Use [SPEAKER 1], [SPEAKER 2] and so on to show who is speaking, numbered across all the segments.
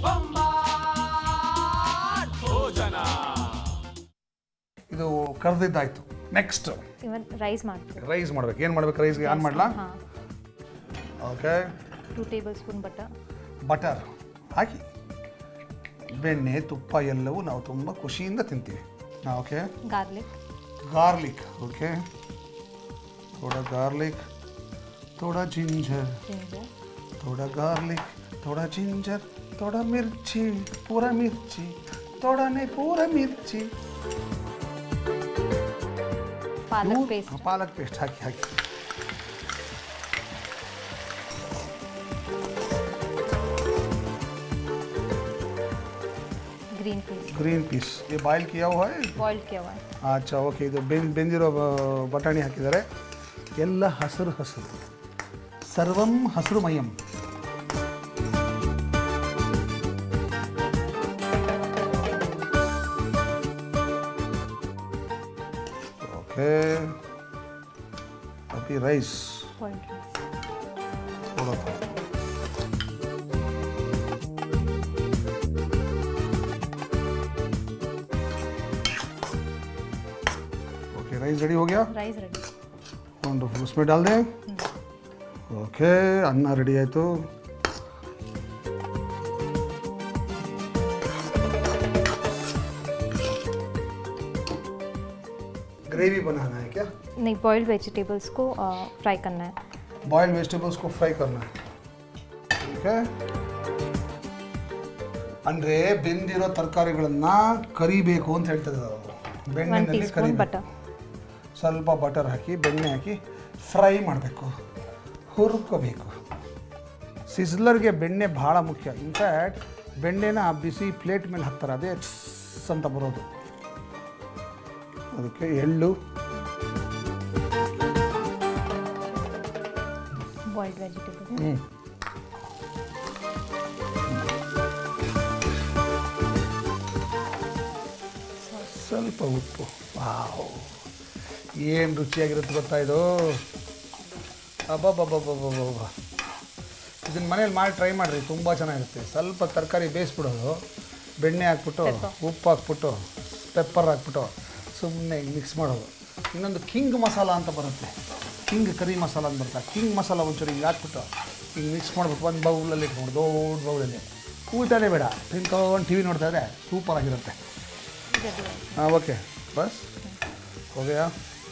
[SPEAKER 1] ಭೋಜನ
[SPEAKER 2] ಇದು ಕರೆದಿದ್ದಾಯ್ತು ನೆಕ್ಸ್ಟ್
[SPEAKER 3] ಇವನ್ ರೈಸ್ ಮಾಡ್ತೀವಿ
[SPEAKER 2] ರೈಸ್ ಮಾಡ್ಬೇಕು ಏನು ಮಾಡ್ಬೇಕು ರೈಸ್ಗೆ ಆನ್ ಮಾಡಲಾ
[SPEAKER 3] ಹಾಂ
[SPEAKER 2] okay
[SPEAKER 3] two tablespoon butter
[SPEAKER 2] butter ಹಾಕಿ ಬೆಣ್ಣೆ ತುಪ್ಪ ಎಲ್ಲವೂ ನಾವು ತುಂಬ ಖುಷಿಯಿಂದ ತಿಂತೀವಿ ಓಕೆ
[SPEAKER 3] ಗಾರ್ಲಿಕ್
[SPEAKER 2] गार्लिक ओके थोड़ा गार्लिक थोड़ा जिंजर
[SPEAKER 3] ಜಿಂಜರ್
[SPEAKER 2] थोड़ा गार्लिक थोड़ा जिंजर थोड़ा मिर्ची पूरा मिर्ची थोड़ा नहीं पूरा मिर्ची
[SPEAKER 3] ಪಾಲಕ್
[SPEAKER 2] दूध-
[SPEAKER 3] ಪೇಸ್ಟ್
[SPEAKER 2] हाँ, पालक पेस्ट हाकि हाकि
[SPEAKER 3] ಗ್ರೀನ್ ಪೀಸ್
[SPEAKER 2] ग्रीन पीस ये बॉयल किया हुआ है
[SPEAKER 3] ಬಾಯ್ಲ್ಡ್ किया हुआ है
[SPEAKER 2] ಅಚ್ಚಾ ಓಕೆ ಇದು ಬೆಂದ್ ಬೆಂದಿರೋ ಬ- ಬಟಾಣಿ ಹಾಕಿದ್ದಾರೆ ಎಲ್ಲ ಹಸಿರು ಹಸಿರು ಸರ್ವಂ ಹಸಿರು ಮಯಂ ಓಕೆ अभी राइस
[SPEAKER 3] ಬಾಯ್ಲ್ಡ್ ರೈಸ್
[SPEAKER 2] थोड़ा था ओके राइस रेडी हो गया
[SPEAKER 3] ರೈಸ್ ರೆಡಿ
[SPEAKER 2] ವಂಡರ್ಫುಲ್ उसमें डाल दें ಓಕೆ ಅನ್ನ ರೆಡಿ ಆಯಿತು ग्रेवी बनाना है क्या
[SPEAKER 3] नहीं बॉइल्ड वेजिटेबल्स को फ्राई करना है
[SPEAKER 2] बॉयल वेजिटेबल्स को फ्राई करना है ठीक है ಅಂದರೆ ಬೆಂದಿರೋ ತರಕಾರಿಗಳನ್ನ ಕರಿಬೇಕು ಅಂತ ಹೇಳ್ತದೆ ನಾವು
[SPEAKER 3] ಒನ್ ಟೀ
[SPEAKER 2] ಬೆಣ್ಣೆನಲ್ಲಿ
[SPEAKER 3] ಸ್ಪೂನ್
[SPEAKER 2] ಕರಿಬೇಕು
[SPEAKER 3] ಬಟರ್
[SPEAKER 2] ಸ್ವಲ್ಪ ಬಟರ್ ಹಾಕಿ ಬೆಣ್ಣೆ ಹಾಕಿ ಫ್ರೈ ಮಾಡಬೇಕು ಹುರ್ಕೋಬೇಕು ಸಿಸ್ಲರ್ಗೆ ಬೆಣ್ಣೆ ಭಾಳ ಮುಖ್ಯ ಇನ್ಫ್ಯಾಕ್ಟ್ ಬೆಣ್ಣೆನ ಬಿಸಿ ಪ್ಲೇಟ್ ಮೇಲೆ ಹಾಕ್ತಾರೆ ಅದೇ ಟ್ಸ್ ಅಂತ ಬರೋದು ಅದಕ್ಕೆ ಎಳ್ಳು
[SPEAKER 3] ಬಾಯ್ಲ್ಡ್ ವೆಜಿಟೇಬಲ್
[SPEAKER 2] ಹ್ಞೂ ಸ್ವಲ್ಪ ಉಪ್ಪು ವಾವ್ ಏನು ರುಚಿಯಾಗಿರುತ್ತೆ ಗೊತ್ತಾ ಇದು ಅಬ್ಬಬ್ಬಬ್ಬಬ್ಬಬ್ಬ ಇದನ್ನ ಮನೇಲಿ ಮಾಡಿ ಟ್ರೈ ಮಾಡಿರಿ ತುಂಬ ಚೆನ್ನಾಗಿರುತ್ತೆ ಸ್ವಲ್ಪ ತರಕಾರಿ ಬೇಯಿಸ್ಬಿಡೋದು ಬೆಣ್ಣೆ ಹಾಕ್ಬಿಟ್ಟು ಉಪ್ಪು ಹಾಕ್ಬಿಟ್ಟು ಪೆಪ್ಪರ್ ಹಾಕ್ಬಿಟ್ಟು ಸುಮ್ಮನೆ ಮಿಕ್ಸ್ ಮಾಡೋದು ಇನ್ನೊಂದು ಕಿಂಗ್ ಮಸಾಲ ಅಂತ ಬರುತ್ತೆ ಕಿಂಗ್ ಕರಿ ಮಸಾಲ ಅಂತ ಬರುತ್ತೆ ಕಿಂಗ್ ಮಸಾಲ ಒಂಚೂರು ಹಿಂಗೆ ಹಾಕ್ಬಿಟ್ಟು ಹಿಂಗೆ ಮಿಕ್ಸ್ ಮಾಡ್ಬಿಟ್ಟು ಒಂದು ಬೌಲಲ್ಲಿ ಇಟ್ಕೊಂಡು ದೊಡ್ಡ ಬೌಲಲ್ಲಿ ಊಟನೇ ಬೇಡ ತಿನ್ಕೊಂಡು ಟಿ ವಿ ನೋಡ್ತಾ ಇದ್ರೆ ಸೂಪರ್ ಆಗಿರುತ್ತೆ ಹಾಂ ಓಕೆ ಬಸ್ ಹೋಗ್ಯಾ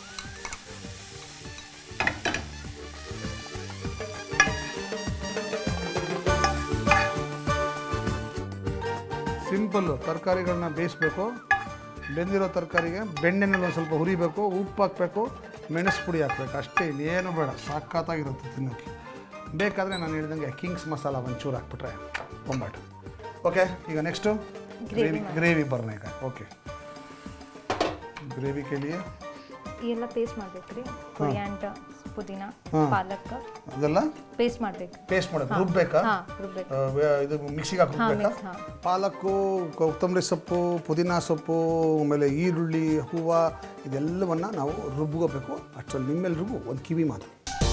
[SPEAKER 2] ಸಿಂಪಲ್ಲು ತರಕಾರಿಗಳನ್ನ ಬೇಯಿಸ್ಬೇಕು ಬೆಂದಿರೋ ತರಕಾರಿಗೆ ಬೆಣ್ಣೆನಲ್ಲಿ ಒಂದು ಸ್ವಲ್ಪ ಹುರಿಬೇಕು ಉಪ್ಪು ಹಾಕಬೇಕು ಮೆಣಸು ಪುಡಿ ಹಾಕ್ಬೇಕು ಅಷ್ಟೇ ಇನ್ನೇನು ಬೇಡ ಸಖತ್ತಾಗಿರುತ್ತೆ ತಿನ್ನೋಕ್ಕೆ ಬೇಕಾದರೆ ನಾನು ಹೇಳಿದಂಗೆ ಕಿಂಗ್ಸ್ ಮಸಾಲ ಒಂಚೂರು ಹಾಕ್ಬಿಟ್ರೆ ಬೊಂಬಾಟು ಓಕೆ ಈಗ ನೆಕ್ಸ್ಟು ಗ್ರೇವಿ ಗ್ರೇವಿ ಬರ್ನೇಕ ಓಕೆ ಗ್ರೇವಿ के लिए
[SPEAKER 3] ಎಲ್ಲ ಪೇಸ್ಟ್ ಮಾಡ್ಬೇಕು ರೀ ಕೊರಿಯಾಂಡ ಪುದೀನ
[SPEAKER 2] ಹಾಂ.
[SPEAKER 3] ಪಾಲಕ್
[SPEAKER 2] ಅದೆಲ್ಲ
[SPEAKER 3] ಪೇಸ್ಟ್ ಮಾಡ್ಬೇಕು
[SPEAKER 2] ಪೇಸ್ಟ್ ಮಾಡೋದು ರುಬ್ಬೇಕಾ
[SPEAKER 3] ಹಾಂ ರುಬ್ಬೇಕು
[SPEAKER 2] ಆ, ವೆ- ಇದು ಮಿಕ್ಸಿಗೆ ಹಾಕಿ
[SPEAKER 3] ಹಾಂ
[SPEAKER 2] ರುಬ್ಬೇಕಾ
[SPEAKER 3] ಮಿಕ್ಸ್ ಹಾಂ
[SPEAKER 2] ಪಾಲಕ್ಕು ಕೊತ್ತಂಬರಿ ಸೊಪ್ಪು ಪುದೀನ ಸೊಪ್ಪು ಆಮೇಲೆ ಈರುಳ್ಳಿ ಹೂವು ಇದೆಲ್ಲವನ್ನು ನಾವು ರುಬ್ಕೋಬೇಕು ಅಷ್ಟರಲ್ಲಿ ನಿಮ್ಮೆಲ್ರಿಗೂ ಒಂದು ಕಿವಿ ಮಾತು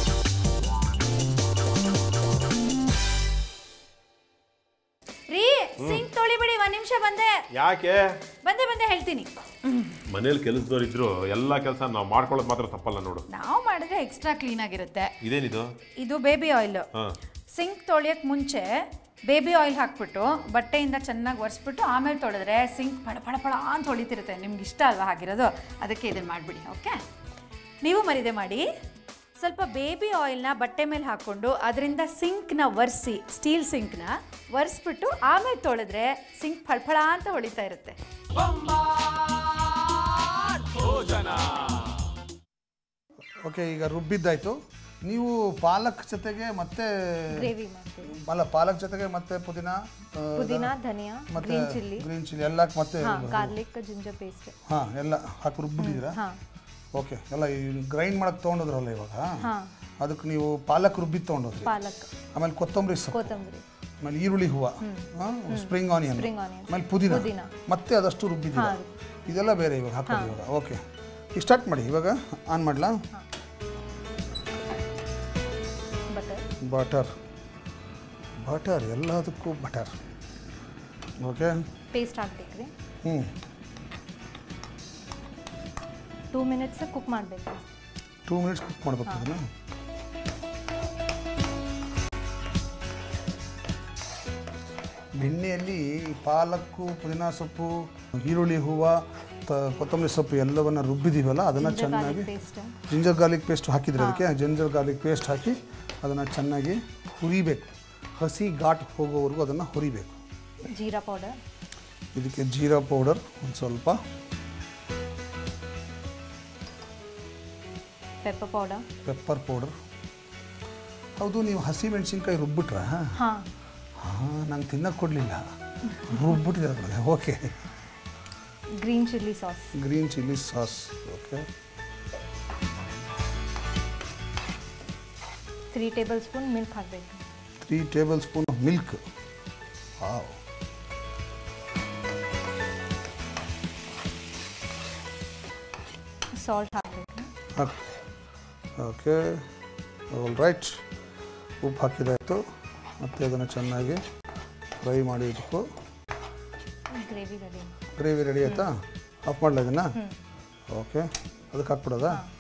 [SPEAKER 4] ರೀ ಸಿಂಕ್ ತೊಳಿಬಿಡಿ ಒಂದ್ ನಿಮಿಷ ಬಂದೆ
[SPEAKER 1] ಯಾಕೆ
[SPEAKER 4] ಬಂದೆ ಬಂದೆ ಹೇಳ್ತೀನಿ
[SPEAKER 1] ಮನೇಲಿ ಕೆಲಸದವ್ರು ಇದ್ರು ಎಲ್ಲ ಕೆಲಸ ನಾವು ಮಾಡ್ಕೊಳ್ಳೋದು ಮಾತ್ರ ತಪ್ಪಲ್ಲ ನೋಡು
[SPEAKER 4] ನಾವು ಮಾಡಿದ್ರೆ ಎಕ್ಸ್ಟ್ರಾ ಕ್ಲೀನ್ ಆಗಿರುತ್ತೆ
[SPEAKER 1] ಇದೇನಿದು
[SPEAKER 4] ಇದು ಬೇಬಿ ಆಯಿಲ್
[SPEAKER 1] ಹಾಂ
[SPEAKER 4] ಸಿಂಕ್ ತೊಳೆಯಕ್ಕೆ ಮುಂಚೆ ಬೇಬಿ ಆಯಿಲ್ ಹಾಕ್ಬಿಟ್ಟು ಬಟ್ಟೆಯಿಂದ ಚೆನ್ನಾಗಿ ಒರೆಸ್ಬಿಟ್ಟು ಆಮೇಲೆ ತೊಳೆದ್ರೆ ಸಿಂಕ್ ಪಳ ಪಳ ಪಳ ಅಂತ ಹೊಳಿತಿರುತ್ತೆ ನಿಮ್ಗೆ ಇಷ್ಟ ಅಲ್ವಾ ಹಾಗಿರೋದು ಅದಕ್ಕೆ ಇದನ್ನು ಮಾಡಿಬಿಡಿ ಓಕೆ ನೀವು ಮರಿದೆ ಮಾಡಿ ಸ್ವಲ್ಪ ಬೇಬಿ ಆಯಿಲ್ನ ಬಟ್ಟೆ ಮೇಲೆ ಹಾಕ್ಕೊಂಡು ಅದರಿಂದ ಸಿಂಕ್ನ ಒರೆಸಿ ಸ್ಟೀಲ್ ಸಿಂಕ್ನ ಒರೆಸ್ಬಿಟ್ಟು ಆಮೇಲೆ ತೊಳೆದ್ರೆ ಸಿಂಕ್ ಫಳಫಳ ಅಂತ ಹೊಳಿತಾ ಇರುತ್ತೆ
[SPEAKER 2] ಓಕೆ ಈಗ ರುಬ್ಬಿದ್ದಾಯಿತು ನೀವು ಪಾಲಕ್ ಜೊತೆಗೆ ಮತ್ತೆ
[SPEAKER 3] ಗ್ರೇವಿ ಮಾಡ್ತೀವಿ
[SPEAKER 2] ಅಲ್ಲ ಪಾಲಕ್ ಜೊತೆಗೆ ಮತ್ತೆ ಪುದೀನ ಆ,
[SPEAKER 3] ಪುದೀನ ಧನಿಯಾ
[SPEAKER 2] ಮತ್ತೆ
[SPEAKER 3] ಗ್ರೀನ್ ಚಿಲ್ಲಿ
[SPEAKER 2] ಗ್ರೀನ್ ಚಿಲ್ಲಿ ಎಲ್ಲ ಹಾಕಿ ಮತ್ತೆ
[SPEAKER 3] ಹಾಂ ಗಾರ್ಲಿಕ್ ಜಿಂಜರ್ ಪೇಸ್ಟ್
[SPEAKER 2] ಹಾಂ ಎಲ್ಲ ಹಾಕಿ ರುಬ್ಬಿಟ್ಟಿದ್ದೀರಾ
[SPEAKER 3] ಹಾಂ
[SPEAKER 2] ಓಕೆ ಎಲ್ಲ ಗ್ರೈಂಡ್ ಮಾಡಕ್ಕೆ ತೊಗೊಂಡೋದ್ರಲ್ಲ ಇವಾಗ
[SPEAKER 3] ಹಾಂ
[SPEAKER 2] ಅದಕ್ಕೆ ನೀವು ಪಾಲಕ್ ರುಬ್ಬಿದ್ದು ತೊಗೊಂಡೋದ್ರಿ
[SPEAKER 3] ಪಾಲಕ್
[SPEAKER 2] ಆಮೇಲೆ ಕೊತ್ತಂಬರಿ ಸೊಪ್ಪು
[SPEAKER 3] ಕೊತ್ತಂಬರಿ
[SPEAKER 2] ಆಮೇಲೆ ಈರುಳ್ಳಿ ಹೂವು ಸ್ಪ್ರಿಂಗ್ ಆನಿಯನ್
[SPEAKER 3] Spring onion.
[SPEAKER 2] ಆಮೇಲೆ ಪುದೀನ
[SPEAKER 3] ಪುದೀನ.
[SPEAKER 2] ಮತ್ತೆ ಅದಷ್ಟು ರುಬ್ಬಿದ್ದೀರ
[SPEAKER 3] ಹಾಂ.
[SPEAKER 2] ಇದೆಲ್ಲ ಬೇರೆ ಇವಾಗ ಹಾಕೋದು ಇವಾಗ ಓಕೆ ಈಗ ಸ್ಟಾರ್ಟ್ ಮಾಡಿ ಇವಾಗ ಆನ್ ಮಾಡಲಾ
[SPEAKER 3] ಬಟರ್
[SPEAKER 2] ಬಟರ್ ಬಟರ್ ಎಲ್ಲದಕ್ಕೂ ಬಟರ್ ಓಕೆ
[SPEAKER 3] ಪೇಸ್ಟ್ ಹಾಕ್ಬೇಕು ರೀ
[SPEAKER 2] ಹ್ಞೂ
[SPEAKER 3] ಟೂ ಮಿನಿಟ್ಸ್ ಕುಕ್ ಮಾಡಬೇಕು
[SPEAKER 2] ಟೂ ಮಿನಿಟ್ಸ್ ಕುಕ್ ಮಾಡ್ಬೇಕು ಅದನ್ನು ಬೆಣ್ಣೆಯಲ್ಲಿ ಈ ಪಾಲಕ್ಕು ಪುದೀನ ಸೊಪ್ಪು ಈರುಳ್ಳಿ ಹೂವು ತ ಕೊತ್ತಂಬರಿ ಸೊಪ್ಪು ಎಲ್ಲವನ್ನು ರುಬ್ಬಿದ್ದೀವಲ್ಲ ಅದನ್ನು ಚೆನ್ನಾಗಿ
[SPEAKER 3] ಪೇಸ್ಟ್
[SPEAKER 2] ಜಿಂಜರ್ ಗಾರ್ಲಿಕ್ ಪೇಸ್ಟ್ ಹಾಕಿದ್ರೆ ಅದಕ್ಕೆ ಜಿಂಜರ್ ಗಾರ್ಲಿಕ್ ಪೇಸ್ಟ್ ಹಾಕಿ ಅದನ್ನು ಚೆನ್ನಾಗಿ ಹುರಿಬೇಕು ಹಸಿ ಘಾಟ್ ಹೋಗೋವರೆಗೂ ಅದನ್ನು ಹುರಿಬೇಕು
[SPEAKER 3] ಜೀರಾ ಪೌಡರ್
[SPEAKER 2] ಇದಕ್ಕೆ ಜೀರಾ ಪೌಡರ್ ಒಂದು ಸ್ವಲ್ಪ
[SPEAKER 3] ಪೆಪ್ಪರ್ ಪೌಡರ್
[SPEAKER 2] ಪೆಪ್ಪರ್ ಪೌಡರ್ ಹೌದು ನೀವು ಹಸಿ ಮೆಣಸಿನ್ಕಾಯಿ ರುಬ್ಬಿಟ್ರಾ
[SPEAKER 3] ಹಾಂ
[SPEAKER 2] ಹಾಂ ನಂಗೆ ತಿನ್ನಕ್ಕೆ ಕೊಡಲಿಲ್ಲ ರುಬ್ಬಿಟ್ಟಿದ್ದಾರೆ okay
[SPEAKER 3] green chilli sauce
[SPEAKER 2] green chilli sauce okay
[SPEAKER 3] three tablespoon milk ಹಾಕಬೇಕು
[SPEAKER 2] three tablespoon milk wow
[SPEAKER 3] salt ಹಾಕಬೇಕು
[SPEAKER 2] ಹಾಕಿ ಓಕೆ ಆಲ್ ರೈಟ್ ಉಪ್ಪು ಹಾಕಿದಾಯಿತು ಮತ್ತು ಅದನ್ನು ಚೆನ್ನಾಗಿ ಫ್ರೈ ಮಾಡಿ ಇಟ್ಕೊ
[SPEAKER 3] ಗ್ರೇವಿ ರೆಡಿ
[SPEAKER 2] ಗ್ರೇವಿ ರೆಡಿ ಆಯಿತಾ ಆಫ್ ಮಾಡಲ ಇದನ್ನು ಓಕೆ ಅದಕ್ಕೆ ಹಾಕ್ಬಿಡೋದಾ